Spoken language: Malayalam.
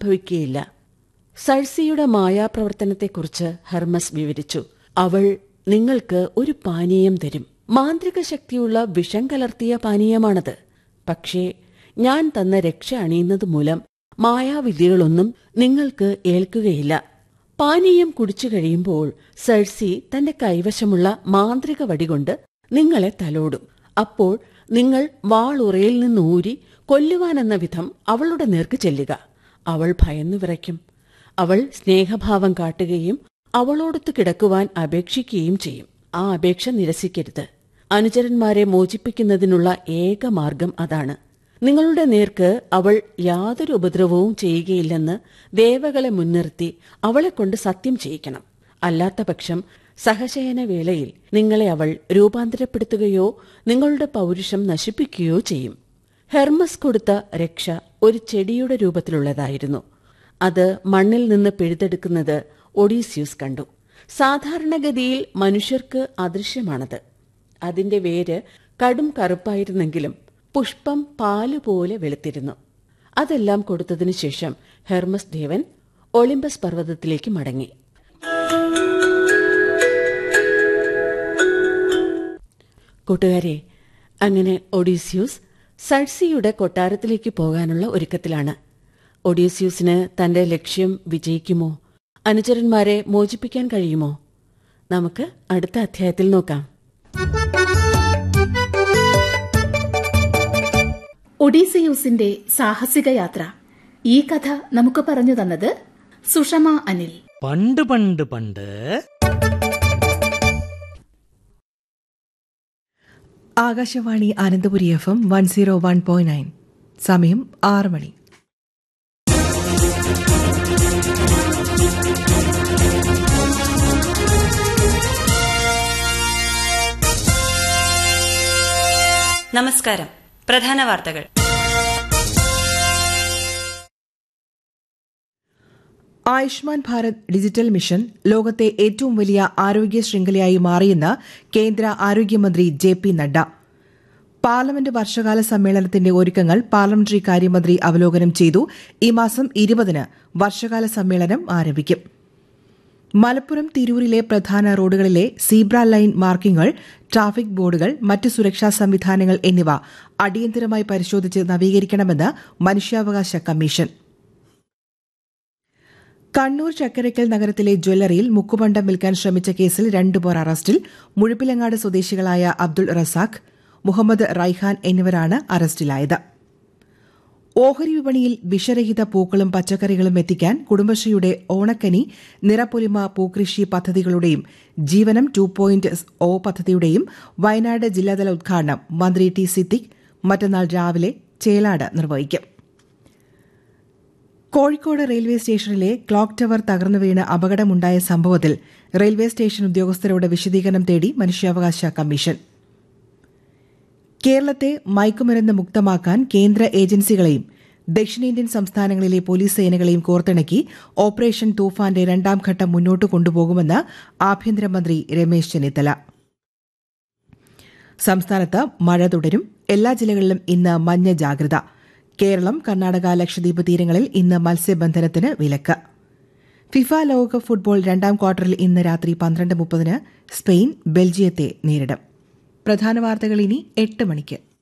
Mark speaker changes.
Speaker 1: സംഭവിക്കുകയില്ല സഴ്സിയുടെ മായാപ്രവർത്തനത്തെക്കുറിച്ച് ഹെർമസ് വിവരിച്ചു അവൾ നിങ്ങൾക്ക് ഒരു പാനീയം തരും മാന്ത്രിക ശക്തിയുള്ള വിഷം കലർത്തിയ പാനീയമാണത് പക്ഷേ ഞാൻ തന്ന രക്ഷ അണിയുന്നത് മൂലം മായാവിദ്യകളൊന്നും നിങ്ങൾക്ക് ഏൽക്കുകയില്ല പാനീയം കുടിച്ചു കഴിയുമ്പോൾ സഴ്സി തന്റെ കൈവശമുള്ള മാന്ത്രിക വടികൊണ്ട് നിങ്ങളെ തലോടും അപ്പോൾ നിങ്ങൾ വാളുറയിൽ നിന്നൂരി കൊല്ലുവാനെന്ന വിധം അവളുടെ നേർക്ക് ചെല്ലുക അവൾ ഭയന്നു വിറയ്ക്കും അവൾ സ്നേഹഭാവം കാട്ടുകയും അവളോടൊത്ത് കിടക്കുവാൻ അപേക്ഷിക്കുകയും ചെയ്യും ആ അപേക്ഷ നിരസിക്കരുത് അനുചരന്മാരെ മോചിപ്പിക്കുന്നതിനുള്ള ഏക മാർഗം അതാണ് നിങ്ങളുടെ നേർക്ക് അവൾ യാതൊരു ഉപദ്രവവും ചെയ്യുകയില്ലെന്ന് ദേവകളെ മുൻനിർത്തി അവളെക്കൊണ്ട് സത്യം ചെയ്യിക്കണം അല്ലാത്ത പക്ഷം സഹശയന വേളയിൽ നിങ്ങളെ അവൾ രൂപാന്തരപ്പെടുത്തുകയോ നിങ്ങളുടെ പൗരുഷം നശിപ്പിക്കുകയോ ചെയ്യും ഹെർമസ് കൊടുത്ത രക്ഷ ഒരു ചെടിയുടെ രൂപത്തിലുള്ളതായിരുന്നു അത് മണ്ണിൽ നിന്ന് പിഴുതെടുക്കുന്നത് ഒഡീസ്യൂസ് കണ്ടു സാധാരണഗതിയിൽ മനുഷ്യർക്ക് അദൃശ്യമാണത് അതിന്റെ വേര് കടും കറുപ്പായിരുന്നെങ്കിലും പുഷ്പം പാലുപോലെ വെളുത്തിരുന്നു അതെല്ലാം കൊടുത്തതിനു ശേഷം ഹെർമസ് ദേവൻ ഒളിമ്പസ് പർവ്വതത്തിലേക്ക് മടങ്ങി കൂട്ടുകാരെ അങ്ങനെ ഒഡീസ്യൂസ് സഴ്സിയുടെ കൊട്ടാരത്തിലേക്ക് പോകാനുള്ള ഒരുക്കത്തിലാണ് ഒഡീസ്യൂസിന് തന്റെ ലക്ഷ്യം വിജയിക്കുമോ അനുചരന്മാരെ മോചിപ്പിക്കാൻ കഴിയുമോ നമുക്ക് അടുത്ത അധ്യായത്തിൽ നോക്കാം
Speaker 2: ഒഡീസിയൂസിന്റെ സാഹസിക യാത്ര ഈ കഥ നമുക്ക് പറഞ്ഞു തന്നത് സുഷമ അനിൽ
Speaker 3: പണ്ട് പണ്ട് പണ്ട്
Speaker 4: Akashvani Ananthapuri F M one zero one point nine സമയം ആറ് മണി
Speaker 5: നമസ്കാരം പ്രധാന വാർത്തകൾ
Speaker 4: ആയുഷ്മാൻ ഭാരത് ഡിജിറ്റൽ മിഷൻ ലോകത്തെ ഏറ്റവും വലിയ ആരോഗ്യ ശൃംഖലയായി മാറിയെന്ന് കേന്ദ്ര ആരോഗ്യമന്ത്രി ജെ പി നഡ്ഡ പാർലമെന്റ് വർഷകാല സമ്മേളനത്തിന്റെ ഒരുക്കങ്ങൾ പാർലമെന്ററി കാര്യമന്ത്രി അവലോകനം ചെയ്തു ഈ മാസം ഇരുപതിന് വർഷകാല സമ്മേളനം ആരംഭിക്കും മലപ്പുറം തിരൂരിലെ പ്രധാന റോഡുകളിലെ സീബ്ര ലൈൻ മാർക്കിംഗുകൾ ട്രാഫിക് ബോർഡുകൾ മറ്റ് സുരക്ഷാ സംവിധാനങ്ങൾ എന്നിവ അടിയന്തരമായി പരിശോധിച്ച് നവീകരിക്കണമെന്ന് മനുഷ്യാവകാശ കമ്മീഷൻ കണ്ണൂർ ചക്കരക്കൽ നഗരത്തിലെ ജ്വല്ലറിയിൽ മുക്കുപണ്ടം വിൽക്കാൻ ശ്രമിച്ച കേസിൽ രണ്ടുപേർ അറസ്റ്റിൽ മുഴുപ്പിലങ്ങാട് സ്വദേശികളായ അബ്ദുൾ റസാഖ് മുഹമ്മദ് റൈഹാൻ എന്നിവരാണ് അറസ്റ്റിലായത് ഓഹരി വിപണിയിൽ വിഷരഹിത പൂക്കളും പച്ചക്കറികളും എത്തിക്കാൻ കുടുംബശ്രീയുടെ ഓണക്കനി നിറപ്പൊലിമ പൂക്കൃഷി പദ്ധതികളുടെയും ജീവനം ടു പോയിന്റ് ഒ പദ്ധതിയുടെയും വയനാട് ജില്ലാതല ഉദ്ഘാടനം മന്ത്രി ടി സിദ്ദിഖ് മറ്റന്നാൾ രാവിലെ ചേലാട് നിർവഹിക്കും കോഴിക്കോട് റെയിൽവേ സ്റ്റേഷനിലെ ക്ലോക്ക് ടവർ തകർന്നു വീണ് അപകടമുണ്ടായ സംഭവത്തിൽ റെയിൽവേ സ്റ്റേഷൻ ഉദ്യോഗസ്ഥരോട് വിശദീകരണം തേടി മനുഷ്യാവകാശ കമ്മീഷൻ കേരളത്തെ മയക്കുമരുന്ന് മുക്തമാക്കാൻ കേന്ദ്ര ഏജൻസികളെയും ദക്ഷിണേന്ത്യൻ സംസ്ഥാനങ്ങളിലെ പോലീസ് സേനകളെയും കോർത്തിണക്കി ഓപ്പറേഷൻ തൂഫാന്റെ രണ്ടാം ഘട്ടം മുന്നോട്ട് കൊണ്ടുപോകുമെന്ന് ആഭ്യന്തരമന്ത്രി രമേശ് ചെന്നിത്തല സംസ്ഥാനത്ത് മഴ തുടരും എല്ലാ ജില്ലകളിലും ഇന്ന് മഞ്ഞ ജാഗ്രത കേരളം കർണാടക ലക്ഷദ്വീപ് തീരങ്ങളിൽ ഇന്ന് മത്സ്യബന്ധനത്തിന് വിലക്ക് ഫിഫ ലോകകപ്പ് ഫുട്ബോൾ രണ്ടാം ക്വാർട്ടറിൽ ഇന്ന് രാത്രി പന്ത്രണ്ട് മുപ്പതിന് സ്പെയിൻ ബെൽജിയത്തെ നേരിടും പ്രധാന വാർത്തകൾ ഇനി എട്ട് മണിക്ക്